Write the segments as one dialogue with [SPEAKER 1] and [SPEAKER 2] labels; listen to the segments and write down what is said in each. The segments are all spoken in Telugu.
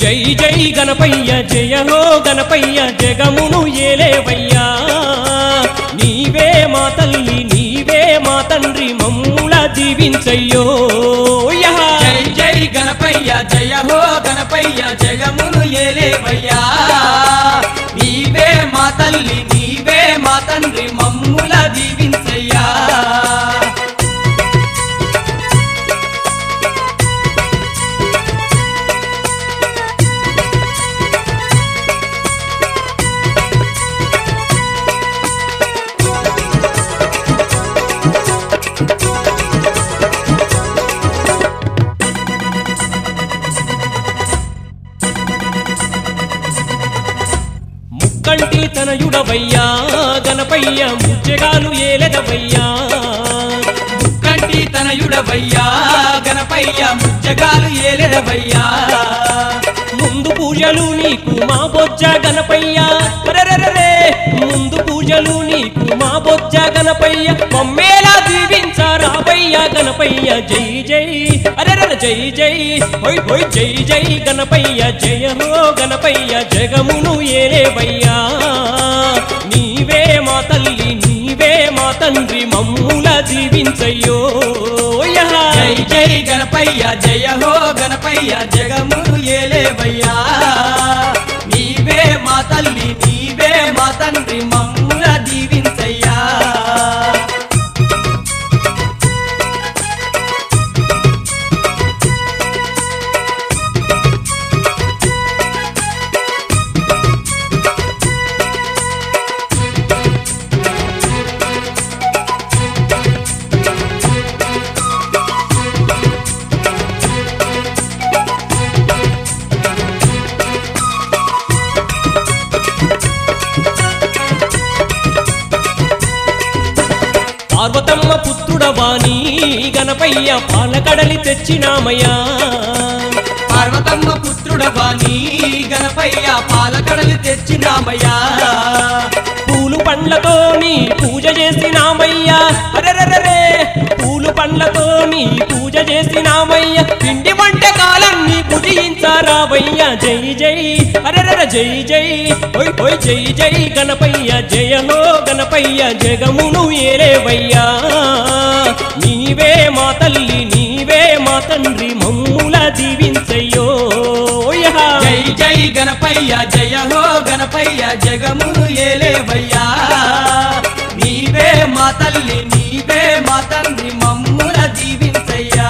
[SPEAKER 1] జై జై గణపయ్య జయ హో గణపయ్య జగమును ఏలేవయ్యా నీవే మా తల్లి నీవే మా తండ్రి మమ్ముల దీవించయ్యో యహ.
[SPEAKER 2] జై జై గణపయ్య జయ హో గణపయ్య జగమును ఏలేవయ్యా నీవే మా తల్లి నీవే మా తండ్రి మమ్ముల దీవించయ్యా
[SPEAKER 1] ముక్కంటి తనయుడవయ్యా గణపయ్య ముచ్చగాలు ఏలెదవయ్యా
[SPEAKER 2] కంటి తనయుడవయ్యా గణపయ్య ముచ్చగాలు ఏలెడవయ్యా
[SPEAKER 1] ముందు పూజలు నీకు మా బొజ్జ గణపయ్య అరెరెరెరే. ముందు పూజలు నీకు మా బొజ్జ గణపయ్య మమ్మేలా దీవించారాబయ్య గణపయ్య జై జై అరెరెర జై జై హొయ్ హొయ్ జై జై గణపయ్య జయ హో గణపయ్య జగమును ఏలేవయ్యా నీవే మా తల్లి నీవే మా తండ్రి మమ్ముల దీవించయ్యో యహ.
[SPEAKER 2] జై జై గణపయ్య జయ హో గణపయ్య జగమును ఏలేవయ్యా నీవే మా తల్లి నీవే మా తండ్రి మమ్ముల దీవించయ్యా
[SPEAKER 1] పార్వతమ్మ పుత్రుడవాణి గణపయ్య పాలకడలి తెచ్చినామయ్యా
[SPEAKER 2] పార్వతమ్మ పుత్రుడవాణి గణపయ్య పాలకడలు తెచ్చినామయ్యా
[SPEAKER 1] పూలు పండ్లతో నీ పూజ చేసినామయ్యా అరెరెరెరే పూలు పండ్లతో నీ పూజ చేసినామయ్య పిండి వంటకాలన్నీ పుజించారావయ్య జై జై అరెరెర జై జై ఓయ్ ఓయ్ జై జై గణపయ్య జయ హో గణపయ్య జగమును ఏలేవయ్యా నీవే మా తల్లి నీవే మా తండ్రి మమ్ముల దీవించయ్యో యహ.
[SPEAKER 2] జై జై గణపయ్య జయ హో గణపయ్య జగమును ఏలేవయ్యా నీవే మా తల్లి నీవే మా తండ్రి మమ్ముల దీవించయ్యా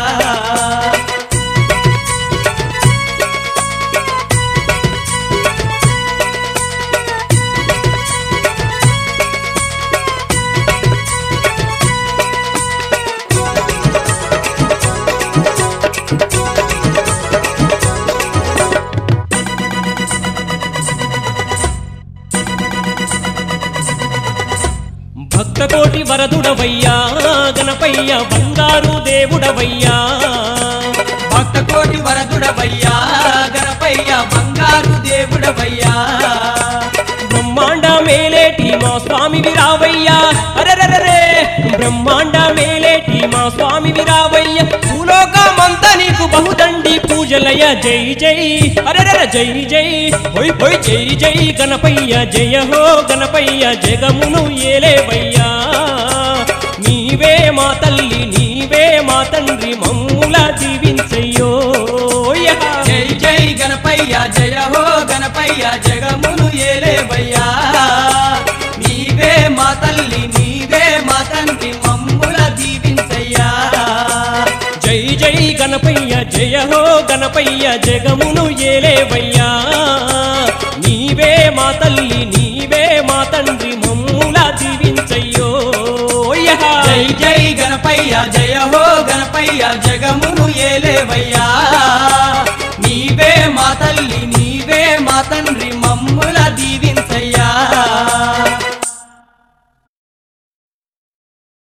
[SPEAKER 1] భక్త కోటి వరదుడవయ్యా గణపయ్య బంగారు దేవుడవయ్యా
[SPEAKER 2] భక్త కోటి వరదుడవయ్యా గణపయ్య బంగారు దేవుడవయ్యా
[SPEAKER 1] బ్రహ్మాండ మేలేటి మా స్వామి విరావయ్యా అరెరెరెరే బ్రహ్మాండ మేలేటి మా స్వామి విరావయ్య భూలోకమంతా నీకు బహుదండి పూజలయ జై జై అరెరెర జై జై హొయ్ హొయ్ జై జై గణపయ్య జయ హో గణపయ్య జగమును ఏలేవయ్యా నీవే మా తల్లి నీవే మా తండ్రి మమ్ముల దీవించయ్యో యహ.
[SPEAKER 2] జై జై గణపయ్య జయ హో గణపయ్య జగమును ఏలేవయ్యా నీవే మా తల్లి నీవే మా తండ్రి మమ్ముల దీవించయ్యా
[SPEAKER 1] జై జై గణపయ్య జయ హో గణపయ్య జగమును ఏలేవయ్యా నీవే మా తల్లి నీవే మా తండ్రి మమ్ముల దీవించయ్యో యహ.
[SPEAKER 2] జై జై గణపయ్య జయ హో గణపయ్య జగమును ఏలేవయ్యా నీవే మా తల్లి నీవే మా తండ్రి మమ్ముల దీవించయ్యా